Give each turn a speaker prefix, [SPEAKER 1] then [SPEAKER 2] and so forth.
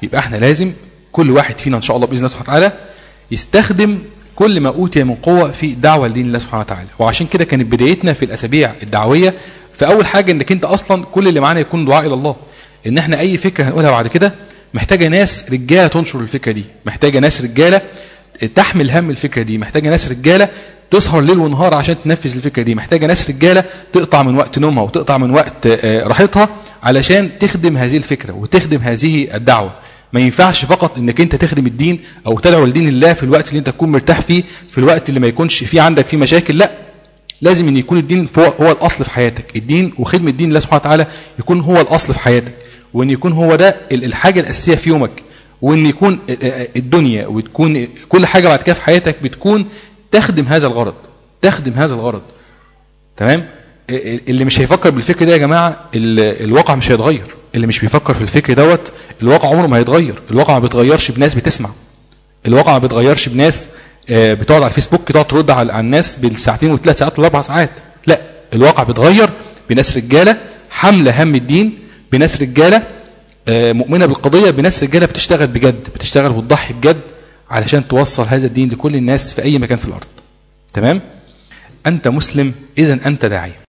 [SPEAKER 1] يبقى احنا لازم كل واحد فينا ان شاء الله باذن الله سبحانه وتعالى يستخدم كل ما اوتي من قوه في الدعوه لدين الله سبحانه وتعالى وعشان كده كانت بدايتنا في الاسابيع الدعويه فاول حاجه انك انت اصلا كل اللي معانا يكون دعاء الى الله ان احنا اي فكره هنقولها بعد كده محتاجه ناس رجاله تنشر الفكره دي محتاجه ناس رجاله تحمل هم الفكره دي محتاجه ناس رجاله تسهر ليل ونهار عشان تنفذ الفكره دي محتاجه ناس رجاله تقطع من وقت نومها وتقطع من وقت آه، راحتها علشان تخدم هذه الفكره وتخدم هذه الدعوه ما ينفعش فقط انك انت تخدم الدين او تدعو لدين الله في الوقت اللي انت تكون مرتاح فيه في الوقت اللي ما يكونش فيه عندك فيه مشاكل لا لازم ان يكون الدين هو هو الاصل في حياتك الدين وخدمه الدين الله سبحانه وتعالى يكون هو الاصل في حياتك وان يكون هو ده ال- الحاجه الاساسيه في يومك وان يكون الدنيا وتكون كل حاجه بعد كده في حياتك بتكون تخدم هذا الغرض تخدم هذا الغرض تمام اللي مش هيفكر بالفكر ده يا جماعه ال- الواقع مش هيتغير اللي مش بيفكر في الفكر دوت الواقع عمره ما هيتغير الواقع ما بيتغيرش بناس بتسمع الواقع ما بيتغيرش بناس آه، بتقعد على الفيسبوك تقعد ترد على على الناس بالساعتين والثلاث ساعات والاربع ساعات لا الواقع بيتغير بناس رجاله حامله هم الدين بناس رجاله آه، مؤمنه بالقضيه بناس رجاله بتشتغل بجد بتشتغل وتضحي بجد علشان توصل هذا الدين لكل الناس في اي مكان في الارض تمام انت مسلم اذا انت داعيه